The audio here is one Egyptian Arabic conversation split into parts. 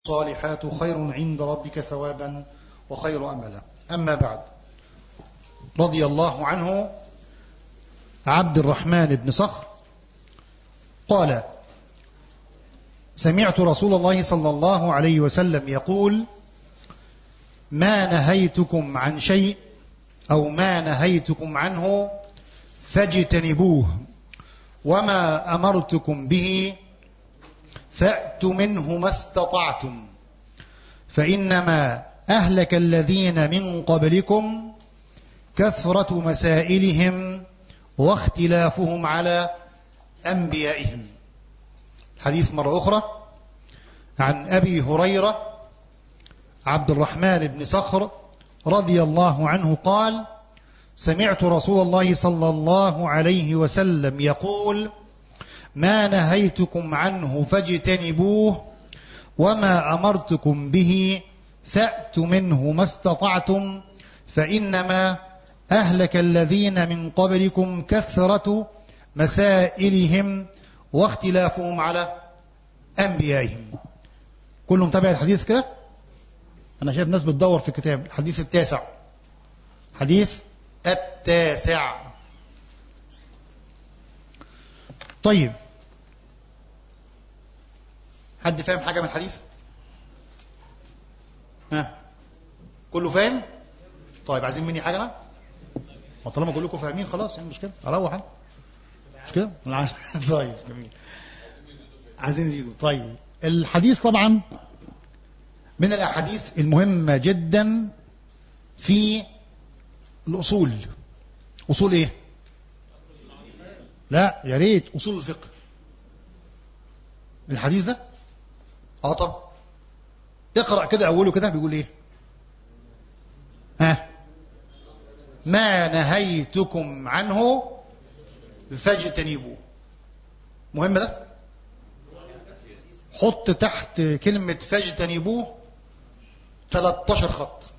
الصالحات خير عند ربك ثوابا وخير أملا أما بعد رضي الله عنه عبد الرحمن بن صخر قال سمعت رسول الله صلى الله عليه وسلم يقول ما نهيتكم عن شيء أو ما نهيتكم عنه فاجتنبوه وما أمرتكم به فأتوا منه ما استطعتم فإنما أهلك الذين من قبلكم كثرة مسائلهم واختلافهم على أنبيائهم حديث مرة أخرى عن أبي هريرة عبد الرحمن بن صخر رضي الله عنه قال سمعت رسول الله صلى الله عليه وسلم يقول ما نهيتكم عنه فاجتنبوه وما أمرتكم به فأتوا منه ما استطعتم فإنما أهلك الذين من قبلكم كثرة مسائلهم واختلافهم على أنبيائهم كله متابع الحديث كده أنا شايف ناس بتدور في الكتاب الحديث التاسع حديث التاسع طيب حد فاهم حاجة من الحديث ها كله فاهم طيب عايزين مني حاجة أنا طالما كلكم فاهمين خلاص يعني مشكلة أروح أنا مش كده طيب جميل عايزين يزيدوا طيب الحديث طبعا من الأحاديث المهمة جدا في الأصول أصول إيه لا يا ريت أصول الفقه الحديث ده اه طب اقرأ كده أوله كده بيقول إيه ها ما نهيتكم عنه فاجتنبوه مهم ده حط تحت كلمة فاجتنبوه 13 خط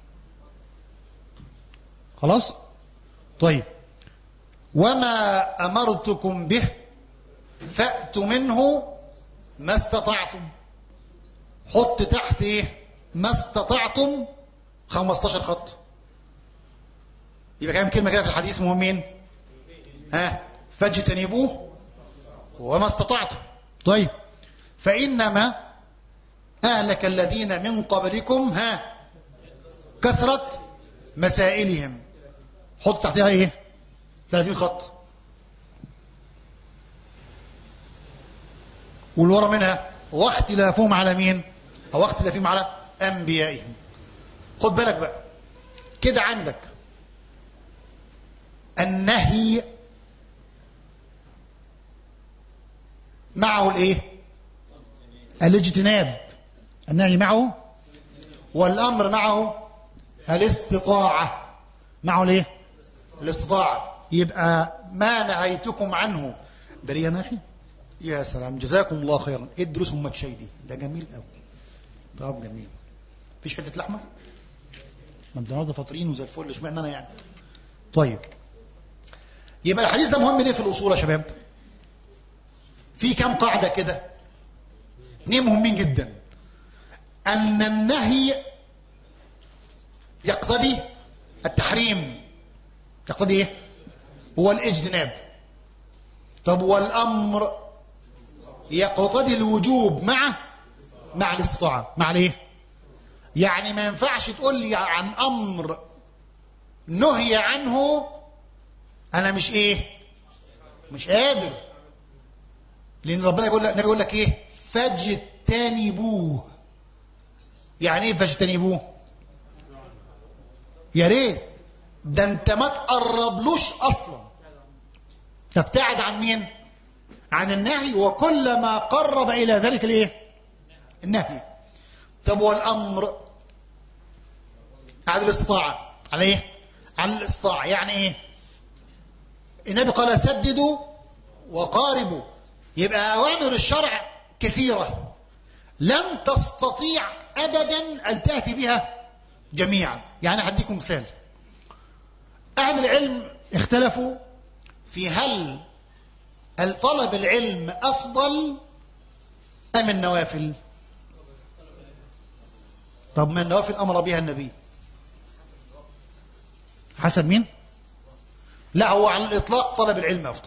خلاص طيب وما أمرتكم به فأتوا منه ما استطعتم حط تحت ايه ما استطعتم 15 خط يبقى كام كلمة كده في الحديث مهمين ها فاجتنبوه وما استطعتم طيب فإنما أهلك الذين من قبلكم ها كثرة مسائلهم حط تحتها ايه 30 خط والورا منها واختلافهم على مين او اختلافهم على انبيائهم خد بالك بقى كده عندك النهي معه الايه الاجتناب النهي معه والامر معه الاستطاعه معه الايه الاستطاعه يبقى ما نهيتكم عنه ده ليه يا اخي يا سلام جزاكم الله خيرا ادرسوا ام دي ده جميل قوي طب جميل مفيش حته لحمه ما انت النهارده فاطرين وزي الفل اشمعنى انا يعني طيب يبقى الحديث ده مهم ليه في الاصول يا شباب في كم قاعده كده اثنين مهمين جدا ان النهي يقتضي التحريم يقتضي ايه هو الاجتناب طب والامر يقتضي الوجوب مع مع الاستطاعه مع الايه يعني ما ينفعش تقول لي عن امر نهي عنه انا مش ايه مش قادر لان ربنا يقول لك النبي يقول لك ايه فاجتنبوه يعني ايه فاجتنبوه يا ريت ده انت ما تقربلوش اصلا تبتعد عن مين عن النهي وكل ما قرب الى ذلك الايه النهي طب والامر على الاستطاعه على ايه على الاستطاعه يعني ايه النبي قال سددوا وقاربوا يبقى اوامر الشرع كثيره لن تستطيع ابدا ان تاتي بها جميعا يعني هديكم مثال اهل العلم اختلفوا في هل الطلب العلم افضل ام النوافل طب ما النوافل أمر بها النبي حسب مين لا هو على الإطلاق طلب العلم أفضل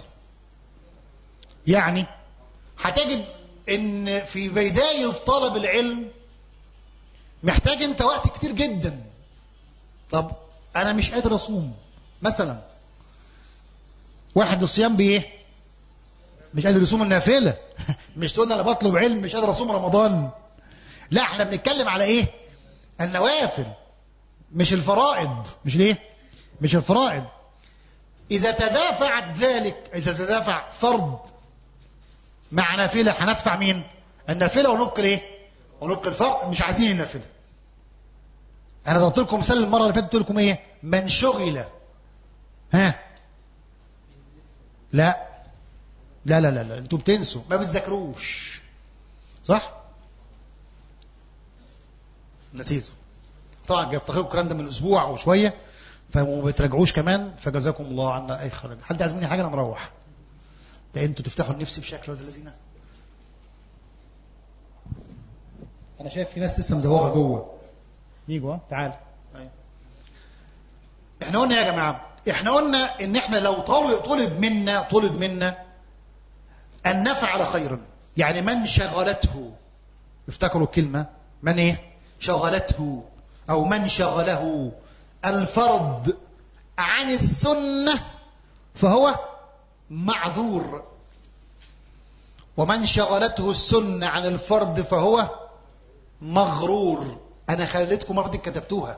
يعني هتجد ان في بداية طلب العلم محتاج انت وقت كتير جدا طب انا مش قادر اصوم مثلا واحد الصيام بايه مش قادر يصوم النافله مش تقول انا بطلب علم مش قادر اصوم رمضان لا احنا بنتكلم على ايه النوافل مش الفرائض مش ليه مش الفرائض اذا تدافعت ذلك اذا تدافع فرض مع نافله هندفع مين النافله ونبقي ايه ونبقي الفرق مش عايزين النافله انا ضربت لكم مثال المره اللي فاتت قلت لكم ايه من شغل ها لا لا لا لا, لا. انتوا بتنسوا ما بتذاكروش صح نسيته طبعا جبت لكم الكلام ده من اسبوع وشويه فما بتراجعوش كمان فجزاكم الله عنا اي خير حد عايز مني حاجه انا مروح ده انتوا تفتحوا النفس بشكل ولا الذين انا شايف في ناس لسه مزوغه جوه يجوا تعال احنا قلنا يا جماعه احنا قلنا ان احنا لو طلب طلب منا طلب منا ان نفعل خيرا يعني من شغلته افتكروا الكلمه من ايه شغلته او من شغله الفرض عن السنه فهو معذور ومن شغلته السنة عن الفرد فهو مغرور أنا خليتكم مرة كتبتوها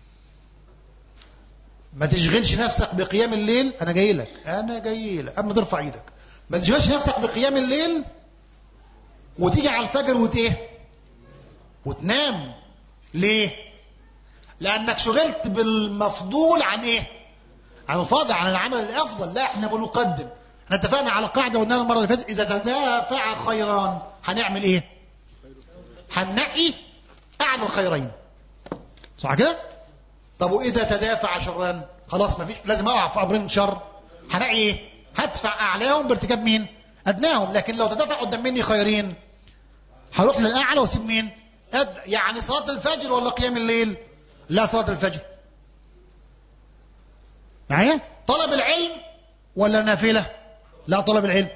ما تشغلش نفسك بقيام الليل أنا جاي لك أنا جاي لك قبل ما ترفع إيدك ما تشغلش نفسك بقيام الليل وتيجي على الفجر وت إيه وتنام ليه لأنك شغلت بالمفضول عن إيه عن الفاضل عن العمل الافضل لا احنا بنقدم احنا اتفقنا على قاعده قلناها المره اللي فاتت اذا تدافع خيران هنعمل ايه هننقي اعلى الخيرين صح كده طب واذا تدافع شران خلاص ما فيش لازم اقع في امرين شر هنقي ايه هدفع اعلاهم بارتكاب مين ادناهم لكن لو تدافع قدام مني خيرين هروح للاعلى واسيب مين أد... يعني صلاه الفجر ولا قيام الليل لا صلاه الفجر معايا طلب العلم ولا نافله لا طلب العلم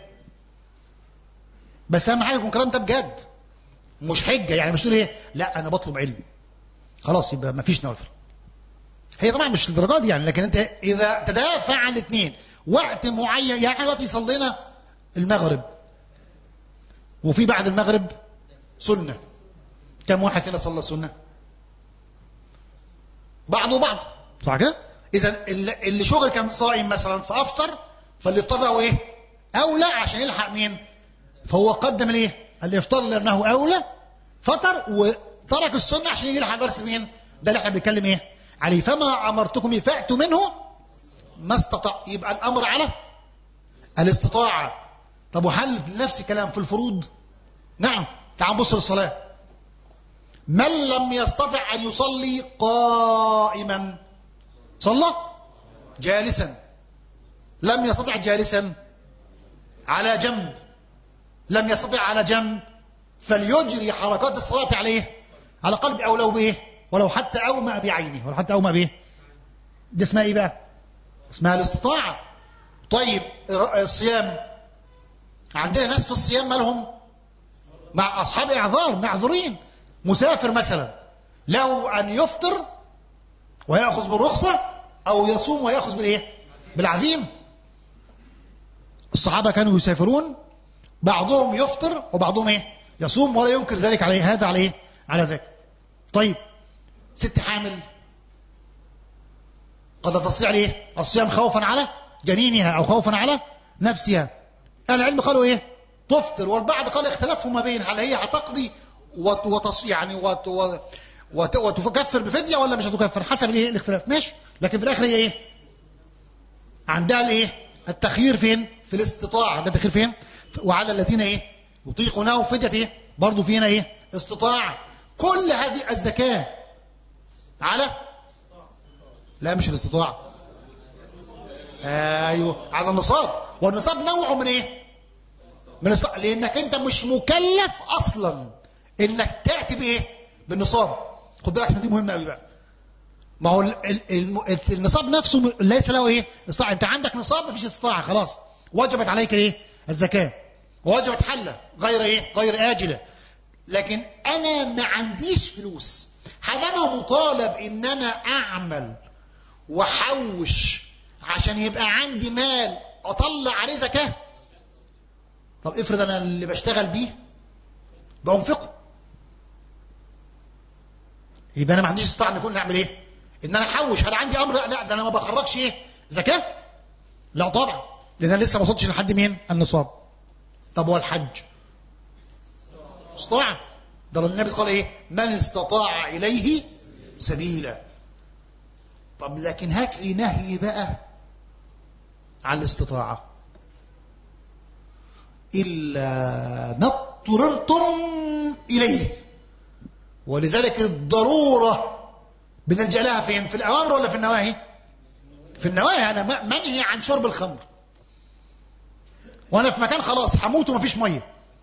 بس اهم حاجه يكون الكلام ده بجد مش حجه يعني مش تقول ايه لا انا بطلب علم خلاص يبقى ما فيش نوافل هي طبعا مش الدرجات دي يعني لكن انت اذا تدافع عن الاثنين وقت معين يعني دلوقتي صلينا المغرب وفي بعد المغرب سنه كم واحد فينا صلى السنه بعض وبعض صح كده اذا اللي شغل كان صائم مثلا فافطر فالافطار ده ايه اولى عشان يلحق مين فهو قدم الايه الافطار لانه اولى فطر وترك السنه عشان يجي يلحق درس مين ده اللي احنا بنتكلم ايه عليه فما امرتكم به فاتوا منه ما استطاع يبقى الامر على الاستطاعه طب وهل نفس الكلام في الفروض نعم تعال نبص للصلاه من لم يستطع ان يصلي قائما صلى جالسا لم يستطع جالسا على جنب لم يستطع على جنب فليجري حركات الصلاة عليه على قلب أو لو بإيه ولو حتى أومأ بعينه ولو حتى أومأ بإيه دي اسمها إيه بقى اسمها الاستطاعة طيب الصيام عندنا ناس في الصيام مالهم مع أصحاب إعذار معذورين مسافر مثلا له أن يفطر ويأخذ بالرخصة أو يصوم ويأخذ بالإيه بالعزيم الصحابة كانوا يسافرون بعضهم يفطر وبعضهم إيه يصوم ولا ينكر ذلك عليه هذا عليه على ذاك طيب ست حامل قد تستطيع ايه الصيام خوفا على جنينها او خوفا على نفسها اهل العلم قالوا ايه تفطر والبعض قال اختلافهم ما بين هل هي هتقضي وتص يعني وت وت وتكفر بفديه ولا مش هتكفر حسب الايه الاختلاف ماشي لكن في الاخر هي ايه عندها الايه التخيير فين في الاستطاعه عندها التخيير فين وعلى الذين ايه يطيقونه فديه ايه برضه فينا ايه استطاعه كل هذه الزكاه على لا مش الاستطاعه ايوه على النصاب والنصاب نوعه من ايه من الص... لانك انت مش مكلف اصلا انك تاتي بايه بالنصاب خد بالك دي مهمه قوي بقى ما هو ال- ال- الم- النصاب نفسه م- ليس له ايه استطاعه انت عندك نصاب مفيش استطاعه خلاص وجبت عليك ايه الزكاه ووجبت حله غير ايه غير اجله لكن انا ما عنديش فلوس هل انا مطالب ان انا اعمل واحوش عشان يبقى عندي مال اطلع عليه زكاه طب افرض انا اللي بشتغل بيه بانفقه يبقى انا ما عنديش استطاعه ان اكون اعمل ايه ان انا احوش هل عندي امر لا ده انا ما بخرجش ايه زكاه لا طبعا لان انا لسه ما وصلتش لحد مين النصاب طب هو الحج استطاع ده النبي قال ايه من استطاع اليه سبيلا طب لكن هات لي نهي بقى على الاستطاعه الا ما اضطررتم اليه ولذلك الضروره بنلجا لها فين في الاوامر ولا في النواهي في النواهي انا م- منهي عن شرب الخمر وانا في مكان خلاص هموت ومفيش ميه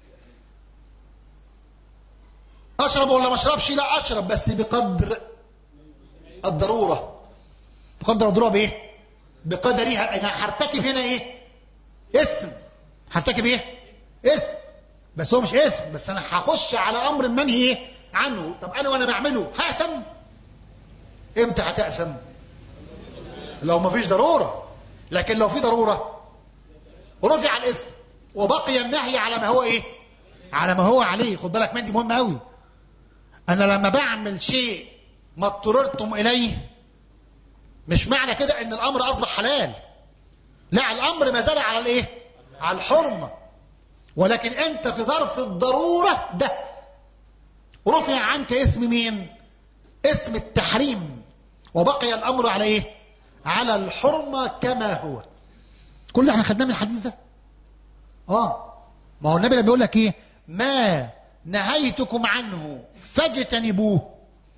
اشرب ولا ما اشربش لا اشرب بس بقدر الضروره بقدر الضروره بايه بقدرها انا هرتكب هنا ايه اثم هرتكب ايه اثم بس هو مش اثم بس انا هخش على امر منهي ايه عنه طب انا وانا بعمله هاثم امتى هتاثم لو ما فيش ضروره لكن لو في ضروره رفع الاثم وبقي النهي على ما هو ايه على ما هو عليه خد بالك من دي مهمه قوي انا لما بعمل شيء ما اضطررتم اليه مش معنى كده ان الامر اصبح حلال لا الامر ما زال على الايه على الحرمه ولكن انت في ظرف الضروره ده رفع عنك اسم مين اسم التحريم وبقي الامر على ايه على الحرمه كما هو كل اللي احنا خدناه من الحديث ده اه ما هو النبي لما بيقول لك ايه ما نهيتكم عنه فاجتنبوه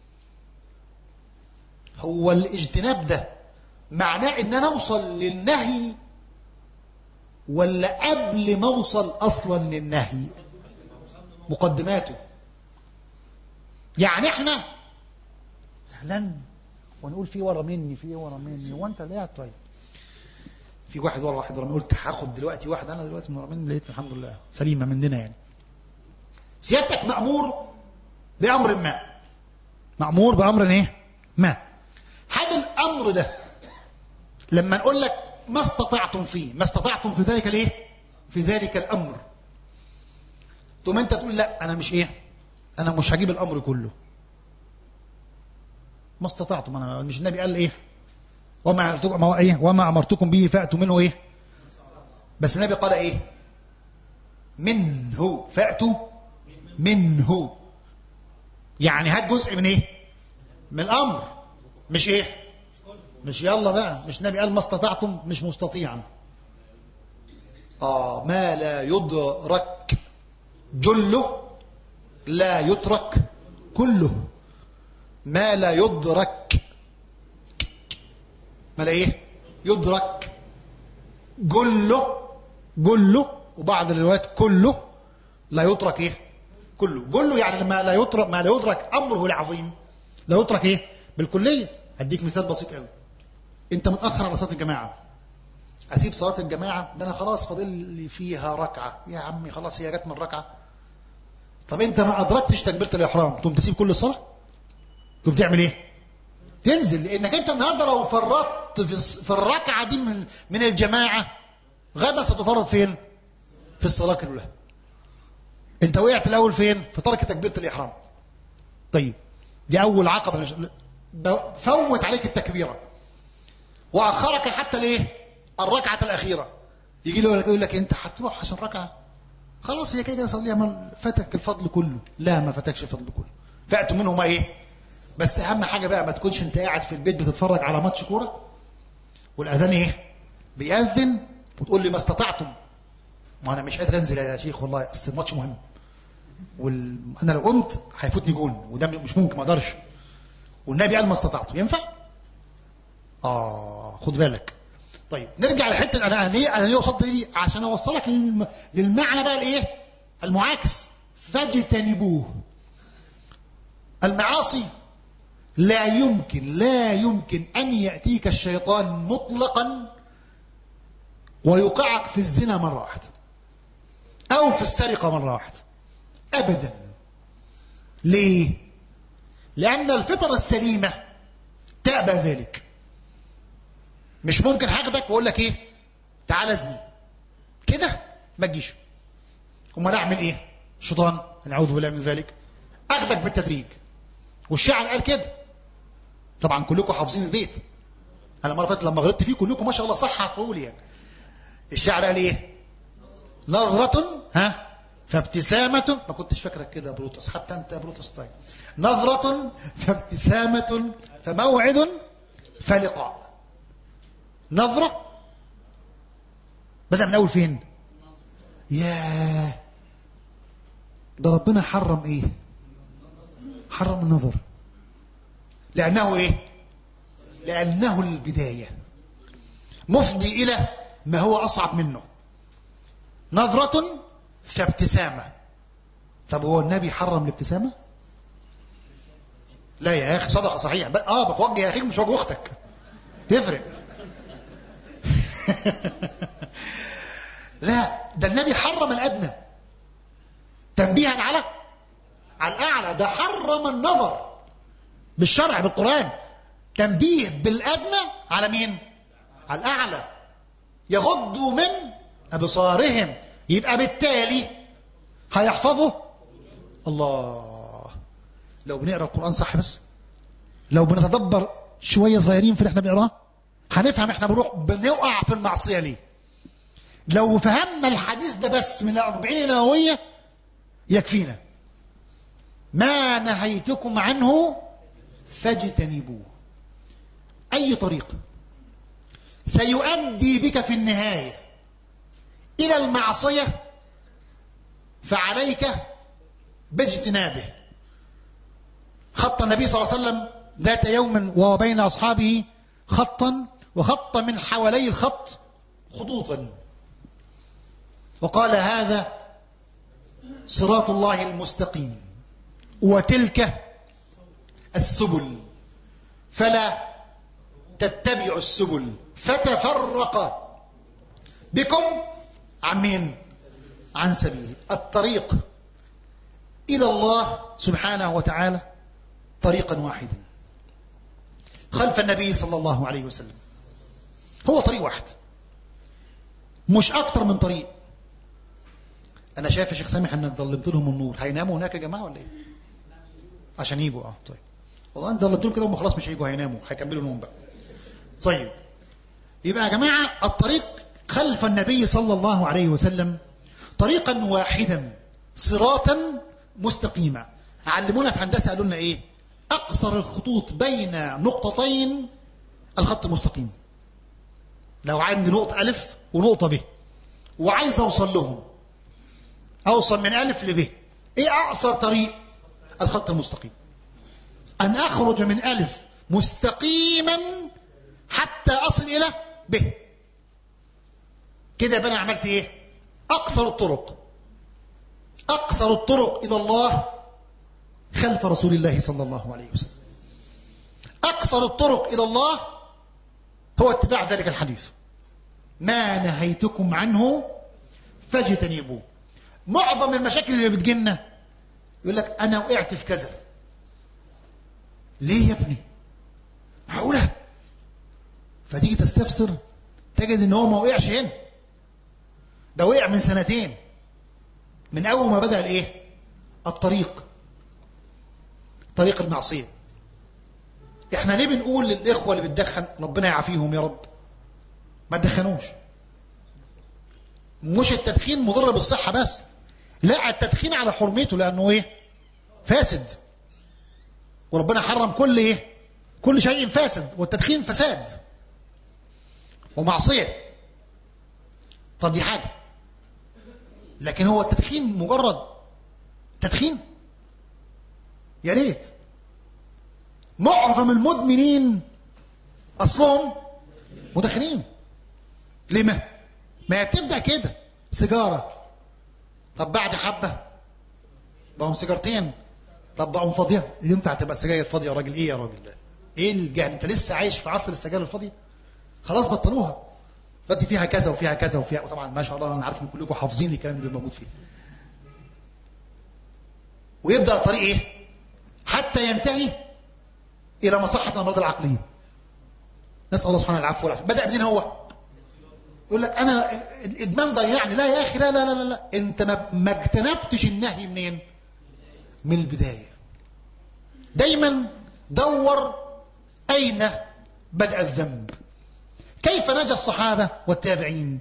هو الاجتناب ده معناه ان انا اوصل للنهي ولا قبل ما اوصل اصلا للنهي مقدماته يعني احنا اهلا ونقول في ورا مني في ورا مني هو انت لا طيب في واحد ورا واحد ورا مني قلت هاخد دلوقتي واحد انا دلوقتي من ورا مني لقيت الحمد لله سليمه مننا يعني سيادتك مامور بامر ما مامور بامر ايه ما هذا الامر ده لما نقول لك ما استطعتم فيه ما استطعتم في ذلك الايه في ذلك الامر ثم انت تقول لا انا مش ايه انا مش هجيب الامر كله ما استطعتم انا مش النبي قال ايه وما أمرتكم- ما هو ايه وما امرتكم به فاتوا منه ايه بس النبي قال ايه منه فاتوا منه يعني هات جزء من ايه من الامر مش ايه مش يلا بقى مش النبي قال ما استطعتم مش مستطيعا اه ما لا يدرك جله لا يترك كله ما لا يدرك ما لا ايه يدرك جله جله وبعض الروايات كله لا يترك ايه كله جله يعني ما لا يترك ما لا يدرك امره العظيم لا يترك ايه بالكليه هديك مثال بسيط قوي انت متاخر على صلاه الجماعه اسيب صلاه الجماعه ده انا خلاص فاضل لي فيها ركعه يا عمي خلاص هي جت من ركعه طب انت ما ادركتش تكبيره الاحرام تقوم تسيب كل الصلاه تقوم تعمل ايه تنزل لانك انت النهارده لو فرطت في الص- في الركعه دي من من الجماعه غدا ستفرط فين في الصلاه الاولى انت وقعت الاول فين في ترك تكبيره الاحرام طيب دي اول عقبه مش- ب- فوت عليك التكبيره واخرك حتى الايه الركعه الاخيره يجي له يقول لك انت هتروح عشان ركعه خلاص هي كده صليها من فاتك الفضل كله لا ما فاتكش الفضل كله فاتوا منهما ايه بس اهم حاجه بقى ما تكونش انت قاعد في البيت بتتفرج على ماتش كوره والاذان ايه بيأذن وتقول لي ما استطعتم ما انا مش قادر انزل يا شيخ والله اصل الماتش مهم وال... انا لو قمت هيفوتني جون وده مش ممكن ما اقدرش والنبي قال ما استطعت ينفع اه خد بالك طيب نرجع لحته انا ليه انا ليه وصلت دي عشان اوصلك للم... للمعنى بقى الايه المعاكس فاجتنبوه المعاصي لا يمكن لا يمكن أن يأتيك الشيطان مطلقا ويوقعك في الزنا مرة واحدة أو في السرقة مرة واحدة أبدا ليه؟ لأن الفطر السليمة تأبى ذلك مش ممكن هاخدك واقول لك ايه تعال ازني كده ما تجيش امال اعمل ايه شيطان نعوذ بالله من ذلك اخدك بالتدريج والشاعر قال كده طبعا كلكم حافظين البيت انا مره فاتت لما غلطت فيه كلكم ما شاء الله صح هتقول يعني الشاعر قال ايه نظرة ها فابتسامة ما كنتش فاكرك كده يا بروتوس حتى انت يا بروتوس طيب نظرة فابتسامة فموعد فلقاء نظرة بدأ من أول فين يا ده ربنا حرم ايه حرم النظر لأنه ايه لأنه البداية مفضي إلى ما هو أصعب منه نظرة فابتسامة طب هو النبي حرم الابتسامة لا يا أخي صدقة صحيح اه بتوجه يا أخيك مش وجه أختك تفرق لا ده النبي حرم الأدنى تنبيها على على الأعلى ده حرم النظر بالشرع بالقرآن تنبيه بالأدنى على مين على الأعلى يغضوا من أبصارهم يبقى بالتالي هيحفظوا الله لو بنقرأ القرآن صح بس لو بنتدبر شوية صغيرين في اللي احنا بنقراه هنفهم احنا بنروح بنقع في المعصية ليه لو فهمنا الحديث ده بس من الأربعين النووية يكفينا ما نهيتكم عنه فاجتنبوه أي طريق سيؤدي بك في النهاية إلى المعصية فعليك باجتنابه خط النبي صلى الله عليه وسلم ذات يوم وهو بين أصحابه خطا وخط من حوالي الخط خطوطا وقال هذا صراط الله المستقيم وتلك السبل فلا تتبعوا السبل فتفرق بكم عن مين عن سبيل الطريق إلى الله سبحانه وتعالى طريقا واحدا خلف النبي صلى الله عليه وسلم هو طريق واحد مش أكتر من طريق أنا شايف يا شيخ سامح أنك ظلمت لهم النور هيناموا هناك يا جماعة ولا إيه عشان يجوا اه طيب والله انت ظلمت لهم كده هم خلاص مش هيجوا هيناموا هيكملوا نوم بقى طيب يبقى يا جماعة الطريق خلف النبي صلى الله عليه وسلم طريقا واحدا صراطا مستقيما علمونا في هندسة قالوا لنا ايه اقصر الخطوط بين نقطتين الخط المستقيم لو عندي نقطة ألف ونقطة ب وعايز أوصل لهم أوصل من ألف لب إيه أقصر طريق الخط المستقيم أن أخرج من ألف مستقيما حتى أصل إلى ب كده يبقى أنا عملت إيه أقصر الطرق أقصر الطرق إلى الله خلف رسول الله صلى الله عليه وسلم أقصر الطرق إلى الله هو اتباع ذلك الحديث ما نهيتكم عنه فاجتنبوه معظم المشاكل اللي بتجينا يقول لك أنا وقعت في كذا ليه يا ابني معقولة فتيجي تستفسر تجد ان هو ما وقعش هنا ده وقع من سنتين من اول ما بدأ الايه الطريق طريق المعصية احنا ليه بنقول للاخوة اللي بتدخن ربنا يعافيهم يا رب ما تدخنوش مش التدخين مضر بالصحة بس لا التدخين على حرمته لانه ايه فاسد وربنا حرم كل ايه كل شيء فاسد والتدخين فساد ومعصية طب دي حاجة لكن هو التدخين مجرد تدخين يا ريت معظم المدمنين اصلهم مدخنين لما ما بتبدا كده سيجاره طب بعد حبه بقوا سيجارتين طب بقى فاضيه ينفع تبقى السجاير فاضيه يا راجل ايه يا راجل ده ايه الجهل انت لسه عايش في عصر السجاير الفاضيه خلاص بطلوها دلوقتي فيها كذا وفيها كذا وفيها وطبعا ما شاء الله انا عارف ان كلكم حافظين الكلام اللي موجود فيه ويبدا الطريق ايه حتى ينتهي الى مصحه الامراض العقليه نسال الله سبحانه العفو والعافيه بدا منين هو يقول لك انا الادمان ضيعني لا يا اخي لا لا لا لا انت ما, ما اجتنبتش النهي منين من البدايه دايما دور اين بدا الذنب كيف نجا الصحابه والتابعين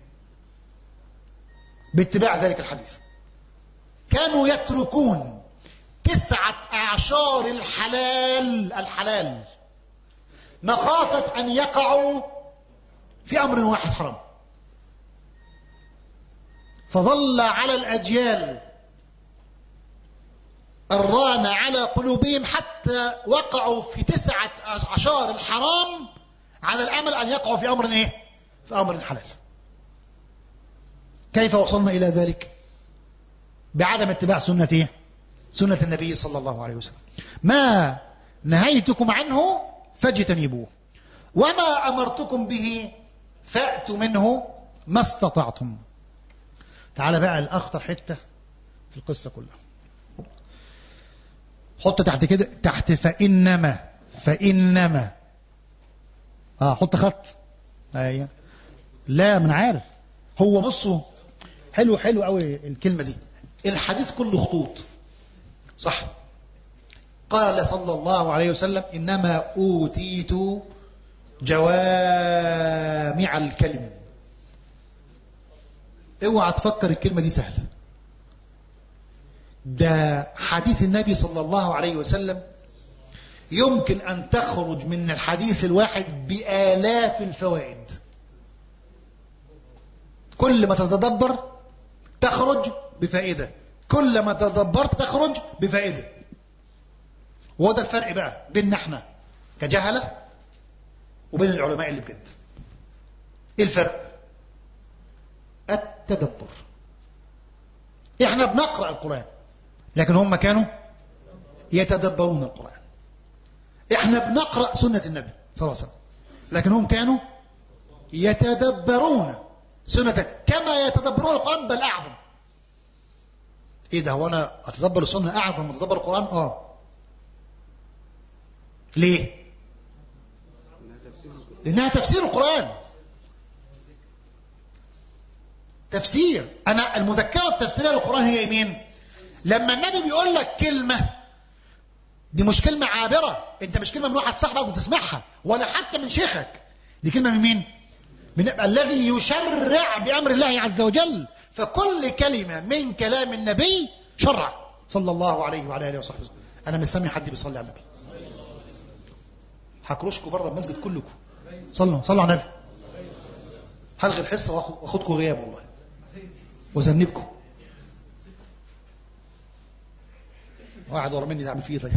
باتباع ذلك الحديث كانوا يتركون تسعة أعشار الحلال الحلال مخافة أن يقعوا في أمر واحد حرام فظل على الأجيال الران على قلوبهم حتى وقعوا في تسعة عشار الحرام على الأمل أن يقعوا في أمر إيه؟ في أمر حلال كيف وصلنا إلى ذلك بعدم اتباع سنة إيه؟ سنة النبي صلى الله عليه وسلم ما نهيتكم عنه فاجتنبوه وما أمرتكم به فأتوا منه ما استطعتم تعال بقى الأخطر حتة في القصة كلها حط تحت كده تحت فإنما فإنما اه حط خط ايوه لا من عارف هو بصوا حلو حلو قوي الكلمة دي الحديث كله خطوط صح قال صلى الله عليه وسلم إنما أوتيت جوامع الكلم اوعى تفكر الكلمة دي سهلة ده حديث النبي صلى الله عليه وسلم يمكن أن تخرج من الحديث الواحد بآلاف الفوائد كل ما تتدبر تخرج بفائدة كل ما تدبرت تخرج بفائدة وهو ده الفرق بقى بيننا احنا كجهلة وبين العلماء اللي بجد ايه الفرق التدبر احنا بنقرأ القرآن لكن هم كانوا يتدبرون القرآن احنا بنقرأ سنة النبي صلى الله عليه وسلم لكن هم كانوا يتدبرون سنة كما يتدبرون القرآن بل أعظم ايه ده هو انا اتدبر السنة اعظم من اتدبر القرآن اه ليه لانها تفسير القرآن تفسير انا المذكرة التفسيرية للقرآن هي مين لما النبي بيقول لك كلمة دي مش كلمة عابرة انت مش كلمة من واحد صاحبك بتسمعها ولا حتى من شيخك دي كلمة من مين من الذي يشرع بأمر الله عز وجل فكل كلمة من كلام النبي شرع صلى الله عليه وعلى آله وصحبه أنا مش سامع حد بيصلي على النبي هكرشكم بره المسجد كلكم صلوا صلوا على النبي هلغي الحصة واخدكم غياب والله وذنبكم واحد ورا مني تعمل فيه طيب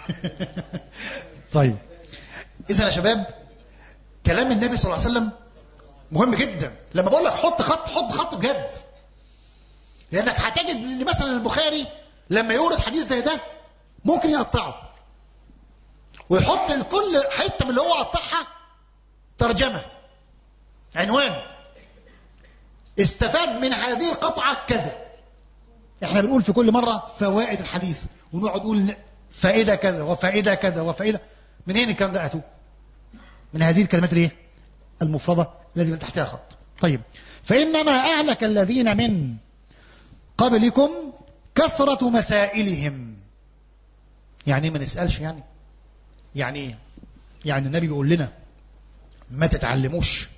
طيب اذا يا شباب كلام النبي صلى الله عليه وسلم مهم جدا لما بقول لك حط خط حط خط بجد لانك هتجد ان مثلا البخاري لما يورد حديث زي ده ممكن يقطعه ويحط لكل حته من اللي هو قطعها ترجمه عنوان استفاد من هذه القطعه كذا احنا بنقول في كل مره فوائد الحديث ونقعد نقول فائده كذا وفائده كذا وفائده منين الكلام ده اتوه من هذه الكلمات الايه المفردة التي من تحتها خط طيب فإنما أهلك الذين من قبلكم كثرة مسائلهم يعني ما نسألش يعني يعني ايه يعني النبي بيقول لنا ما تتعلموش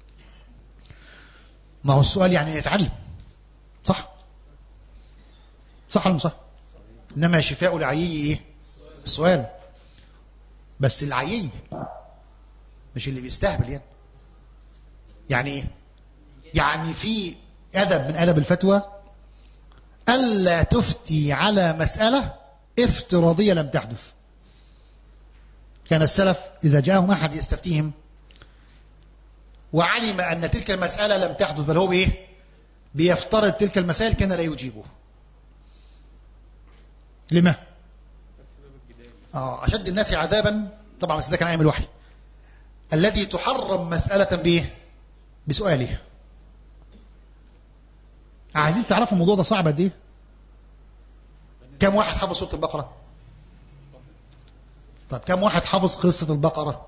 ما هو السؤال يعني يتعلم صح صح ولا صح انما شفاء العيي ايه السؤال بس العيي مش اللي بيستهبل يعني يعني ايه يعني في أدب من أدب الفتوى ألا تفتي على مسألة افتراضية لم تحدث كان السلف إذا جاءهم أحد يستفتيهم وعلم أن تلك المسألة لم تحدث بل هو بإيه بيفترض تلك المسائل كان لا يجيبه لما اه اشد الناس عذابا طبعا بس ده كان ايام الوحي الذي تحرم مسألة بايه بسؤاله عايزين تعرفوا الموضوع ده صعب قد ايه كم واحد حفظ سورة البقرة طب كم واحد حفظ قصة البقرة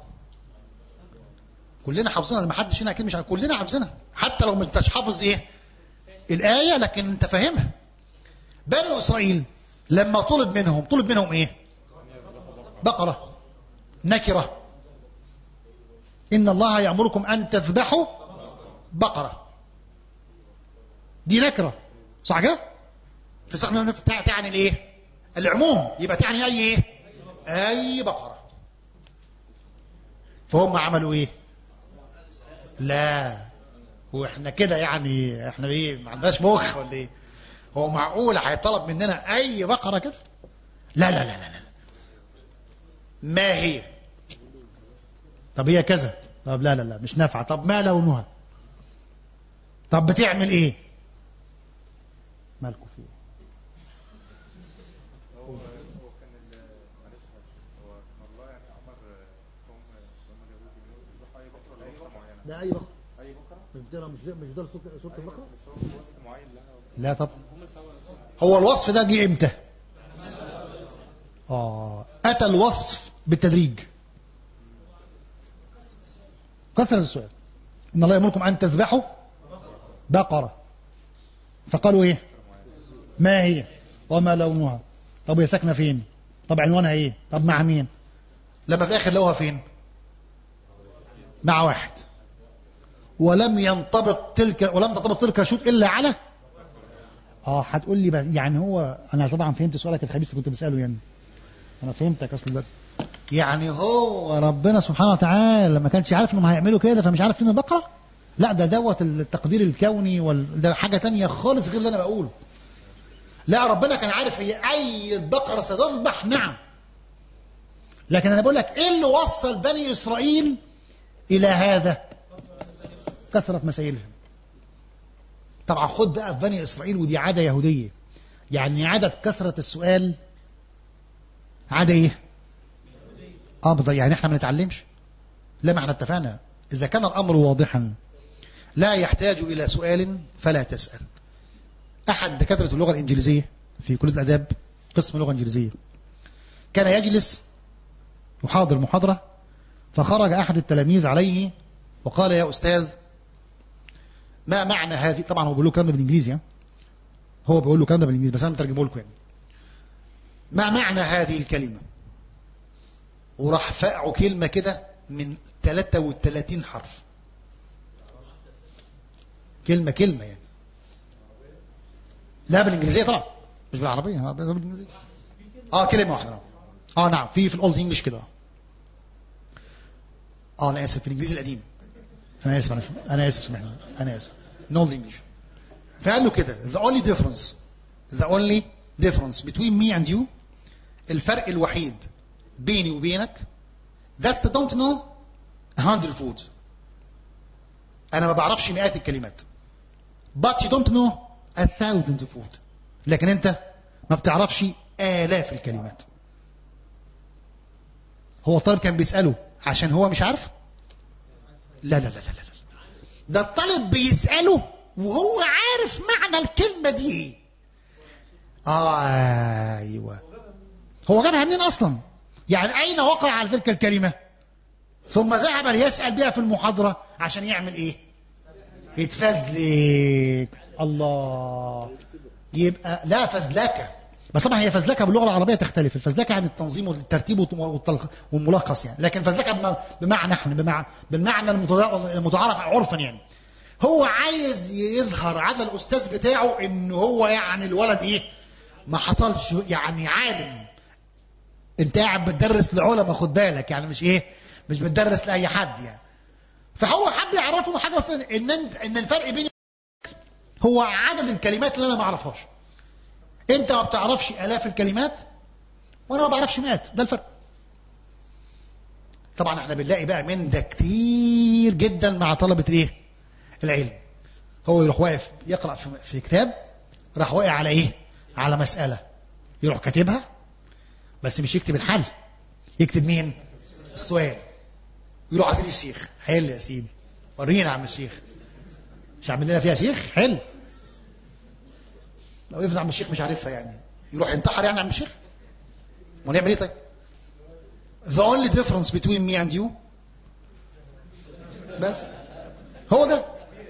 كلنا حافظينها ما حدش هنا اكيد مش عارف. كلنا حافظينها حتى لو ما انتش حافظ ايه الآية لكن انت فاهمها بنو إسرائيل لما طلب منهم طلب منهم ايه بقرة نكرة إن الله يأمركم أن تذبحوا بقرة دي نكرة صح كده في سقنا تعني الايه العموم يبقى تعني اي ايه اي بقرة فهم عملوا ايه لا واحنا كده يعني احنا ايه ما عندناش مخ ولا ايه هو معقول هيطلب مننا اي بقرة كده لا لا لا لا لا ما هي طب هي كذا طب لا لا لا مش نافعة طب ما لونها طب بتعمل ايه مالكم فيه هو هو كان ال- معلش هو كان الله يعني امر قوم قوم اليهود انهم يذبحوا اي بقره ولا بقره معينه ده اي بقرة اي بقره مش ده مش ده مش ده سورة البقرة مش هو في وصف معين لها لا طب هو الوصف ده جه امتى اه اتى الوصف بالتدريج كثرة السؤال ان الله يامركم ان تذبحوا بقرة فقالوا ايه ما هي وما لونها طب هي ساكنه فين طب عنوانها ايه طب مع مين لما في الاخر لقوها فين مع واحد ولم ينطبق تلك ولم تنطبق تلك الشروط الا على اه هتقول لي بس يعني هو انا طبعا فهمت سؤالك الخبيث اللي كنت بساله يعني انا فهمتك اصل دلوقتي يعني هو ربنا سبحانه وتعالى لما كانش عارف انهم هيعملوا كده فمش عارف فين البقره لا ده دوت التقدير الكوني وال... ده حاجه تانية خالص غير اللي انا بقوله لا ربنا كان عارف هي اي بقره ستذبح نعم لكن انا بقول لك ايه اللي وصل بني اسرائيل الى هذا كثره مسائلهم طبعا خد بقى في بني اسرائيل ودي عاده يهوديه يعني عاده كثره السؤال عاده ايه اه بالضبط يعني احنا ما نتعلمش لا ما احنا اتفقنا اذا كان الامر واضحا لا يحتاج الى سؤال فلا تسال احد دكاتره اللغه الانجليزيه في كليه الاداب قسم لغه انجليزيه كان يجلس يحاضر محاضره فخرج احد التلاميذ عليه وقال يا استاذ ما معنى هذه طبعا هو بيقول له الكلام ده بالانجليزي ها؟ هو بيقول له الكلام ده بالانجليزي بس انا مترجمه لكم يعني ما معنى هذه الكلمه وراح فقعوا كلمه كده من 33 حرف كلمه كلمه يعني لا بالانجليزيه طبعا مش بالعربيه اه بالانجليزيه اه كلمه واحده نعم. اه نعم في في الاولد انجلش كده اه انا اسف في الانجليزي القديم انا اسف انا انا اسف سامحني انا اسف اولد انجلش فقال له كده the only difference the only difference between me and you الفرق الوحيد بيني وبينك that's the don't know a hundred words انا ما بعرفش مئات الكلمات but you don't know a thousand words لكن انت ما بتعرفش آلاف الكلمات هو الطالب كان بيسأله عشان هو مش عارف لا لا لا لا لا ده الطالب بيسأله وهو عارف معنى الكلمة دي ايه اه ايوه هو جابها منين اصلا يعني اين وقع على تلك الكلمة ثم ذهب ليسأل بها في المحاضرة عشان يعمل ايه يتفزلك الله يبقى لا فزلكة بس طبعا هي فزلكة باللغة العربية تختلف الفزلكة عن التنظيم والترتيب والتلخ- والملخص يعني لكن فزلكة بم- بمعنى احنا بمع- بالمعنى المتدا- المتعارف عرفا يعني هو عايز يظهر على الأستاذ بتاعه إن هو يعني الولد إيه ما حصلش يعني عالم انت قاعد بتدرس لعلماء خد بالك يعني مش ايه مش بتدرس لاي حد يعني فهو حب يعرفه حاجه بس ان انت ان الفرق بيني هو عدد الكلمات اللي انا ما اعرفهاش انت ما بتعرفش الاف الكلمات وانا ما بعرفش مئات ده الفرق طبعا احنا بنلاقي بقى من ده كتير جدا مع طلبه الايه العلم هو يروح واقف يقرا في, في كتاب راح واقع على ايه على مساله يروح كاتبها بس مش يكتب الحل يكتب مين السؤال يروح عاطيني الشيخ حل يا سيدي ورينا يا عم الشيخ مش عامل لنا فيها شيخ حل لو افرض عم الشيخ مش عارفها يعني يروح ينتحر يعني عم الشيخ ونعمل ايه طيب the only difference between me and you بس هو ده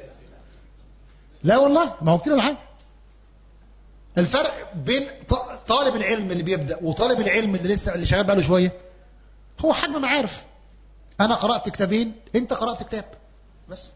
لا والله ما هو كتير ولا حاجه الفرق بين ط- طالب العلم اللي بيبدا وطالب العلم اللي لسه اللي شغال بقاله شويه هو حجم معارف انا قرات كتابين انت قرات كتاب بس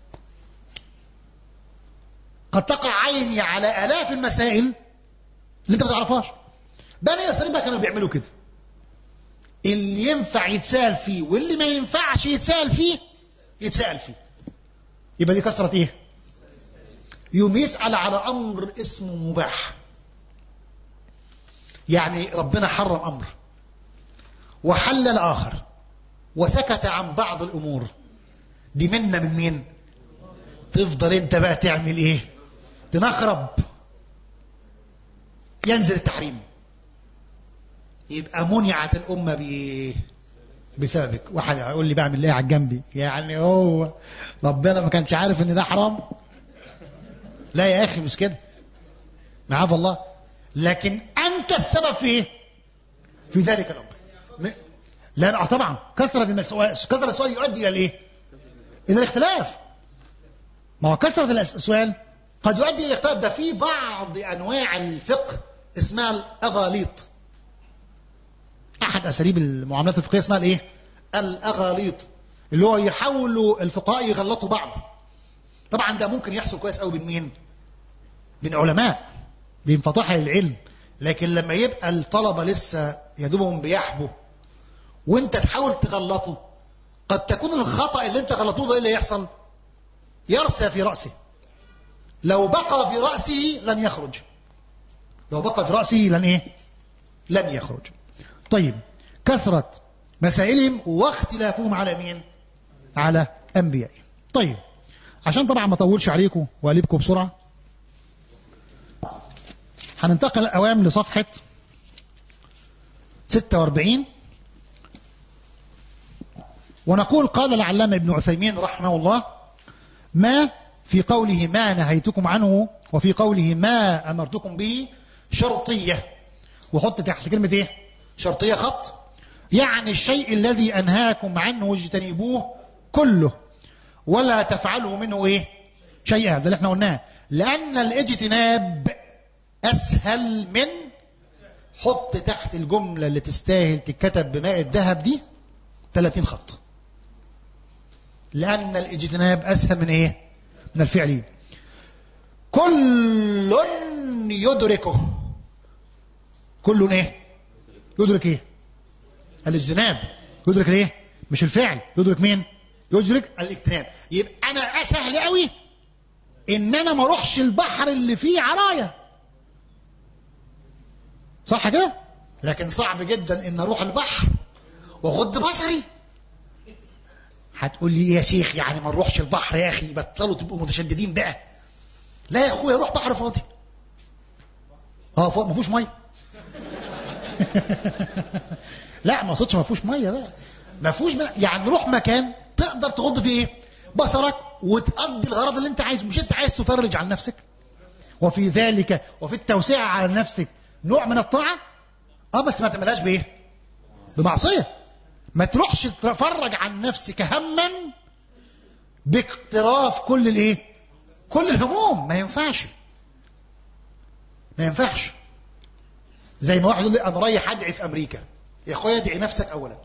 قد تقع عيني على الاف المسائل اللي انت ما تعرفهاش بني اسرائيل بقى كانوا بيعملوا كده اللي ينفع يتسال فيه واللي ما ينفعش يتسال فيه يتسال فيه يبقى دي كثره ايه يوم يسال على امر اسمه مباح يعني ربنا حرم امر وحلل اخر وسكت عن بعض الامور دي منا من مين تفضل انت بقى تعمل ايه تنخرب ينزل التحريم يبقى منعت الامه بايه بسببك واحد هيقول لي بعمل ايه على جنبي يعني هو ربنا ما كانش عارف ان ده حرام لا يا اخي مش كده معاذ الله لكن انت السبب في ايه في ذلك الامر م- لا آه طبعا كثره المسؤول كثره السؤال يؤدي الى الايه الى الاختلاف ما هو كثره الأس- السؤال قد يؤدي الى الاختلاف ده في بعض انواع الفقه اسمها الاغاليط احد اساليب المعاملات الفقهيه اسمها الايه الاغاليط اللي هو يحاولوا الفقهاء يغلطوا بعض طبعا ده ممكن يحصل كويس قوي بين مين بين علماء بين فطاحل العلم لكن لما يبقى الطلبه لسه يا دوبهم بيحبوا وانت تحاول تغلطه قد تكون الخطا اللي انت غلطوه ده إيه اللي يحصل يرسى في راسه لو بقى في راسه لن يخرج لو بقى في راسه لن ايه لن يخرج طيب كثرة مسائلهم واختلافهم على مين على أنبيائهم طيب عشان طبعا ما اطولش عليكم وأقلبكم بسرعة هننتقل أوام لصفحة 46 ونقول قال العلامة ابن عثيمين رحمه الله ما في قوله ما نهيتكم عنه وفي قوله ما أمرتكم به شرطية وحط تحت كلمة ايه شرطية خط يعني الشيء الذي أنهاكم عنه اجتنبوه كله ولا تفعلوا منه ايه شيئا ده اللي احنا قلناه لأن الاجتناب أسهل من حط تحت الجملة اللي تستاهل تتكتب بماء الذهب دي 30 خط لأن الاجتناب أسهل من ايه من الفعل كل يدركه كل ايه يدرك ايه الاجتناب يدرك الايه مش الفعل يدرك مين يدرك الاجتناب يبقى انا اسهل قوي ان انا ما اروحش البحر اللي فيه عرايا صح كده لكن صعب جدا ان اروح البحر واغض بصري هتقول لي يا شيخ يعني ما نروحش البحر يا اخي بطلوا تبقوا متشددين بقى لا يا اخويا روح بحر فاضي اه فوق ما فيهوش ميه لا ما اقصدش ما فيهوش ميه بقى ما فيهوش من... يعني روح مكان تقدر تغض فيه ايه بصرك وتقضي الغرض اللي انت عايزه مش انت عايز تفرج عن نفسك وفي ذلك وفي التوسعة على نفسك نوع من الطاعة اه بس ما تعملهاش بايه بمعصية ما تروحش تفرج عن نفسك هما باقتراف كل الايه كل الهموم ما ينفعش ما ينفعش زي ما واحد يقول لي انا رايح ادعي في امريكا يا اخويا ادعي نفسك اولا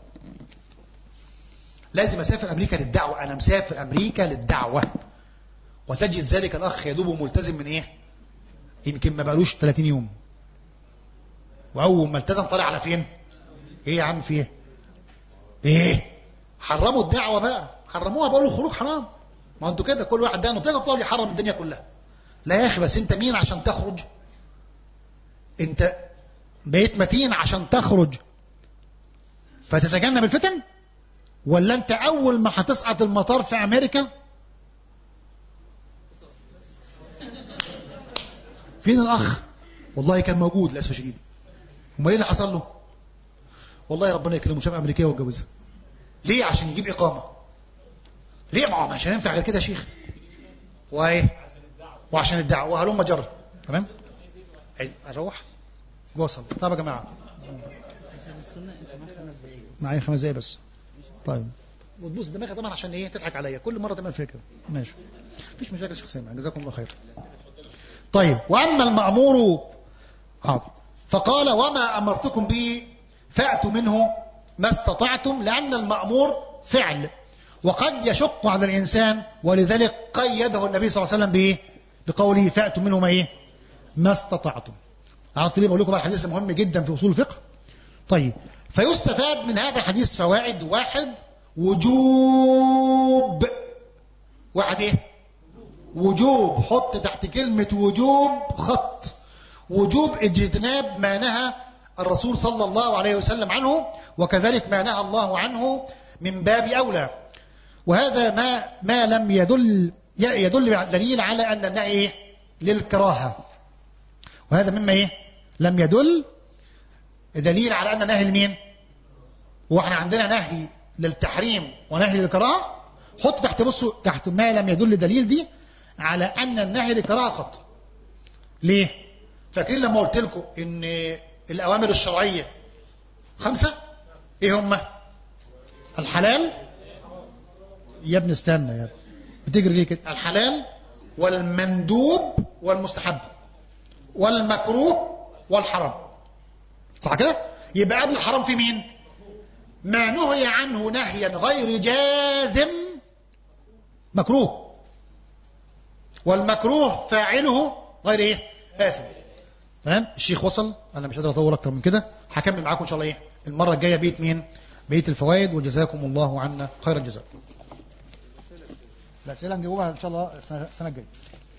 لازم اسافر امريكا للدعوه انا مسافر امريكا للدعوه وتجد ذلك الاخ يدوب ملتزم من ايه يمكن ما بقالوش 30 يوم واول ما التزم طالع على فين ايه يا عم في ايه ايه حرموا الدعوه بقى حرموها بقول له خروج حرام ما انتوا كده كل واحد ده نطيقه طول يحرم الدنيا كلها لا يا اخي بس انت مين عشان تخرج انت بقيت متين عشان تخرج فتتجنب الفتن ولا انت اول ما هتصعد المطار في امريكا فين الاخ والله كان موجود للاسف الشديد امال ايه اللي حصل له والله ربنا يكرمه شاف امريكيه واتجوزها ليه عشان يجيب اقامه ليه ما هو مش هينفع غير كده يا شيخ وايه وعشان الدعوه وهلم جر تمام عايز اروح وصل طب يا جماعه معايا خمس دقايق بس طيب وتبوس دماغي طبعا عشان ايه تضحك عليا كل مره تعمل فيها كده ماشي مفيش مشاكل شيخ سامع جزاكم الله خير طيب واما المامور حاضر فقال وما امرتكم به فاتوا منه ما استطعتم لان المامور فعل وقد يشق على الانسان ولذلك قيده النبي صلى الله عليه وسلم بايه بقوله فاتوا منه ما ايه ما استطعتم عرفت ليه بقول لكم بقى الحديث مهم جدا في اصول الفقه طيب فيستفاد من هذا الحديث فوائد واحد وجوب واحد ايه وجوب حط تحت كلمة وجوب خط وجوب اجتناب ما نهى الرسول صلى الله عليه وسلم عنه وكذلك ما نهى الله عنه من باب أولى وهذا ما ما لم يدل يدل دليل على أن النهي إيه؟ للكراهة وهذا مما إيه؟ لم يدل دليل على أن النهي لمين؟ واحنا عندنا نهي للتحريم ونهي للكراهة حط تحت بصوا تحت ما لم يدل دليل دي على أن النهي للكراهة خط ليه؟ فاكرين لما قلت لكم إن الأوامر الشرعية خمسة إيه هم؟ الحلال يا ابني استنى يا ابني بتجري ليه كده الحلال والمندوب والمستحب والمكروه والحرام صح كده يبقى قبل الحرام في مين ما نهي عنه نهيا غير جازم مكروه والمكروه فاعله غير ايه آثم تمام الشيخ وصل انا مش قادر اطول اكتر من كده هكمل معاكم ان شاء الله ايه المره الجايه بيت مين بيت الفوائد وجزاكم الله عنا خير الجزاء الاسئله نجاوبها ان شاء الله السنه الجايه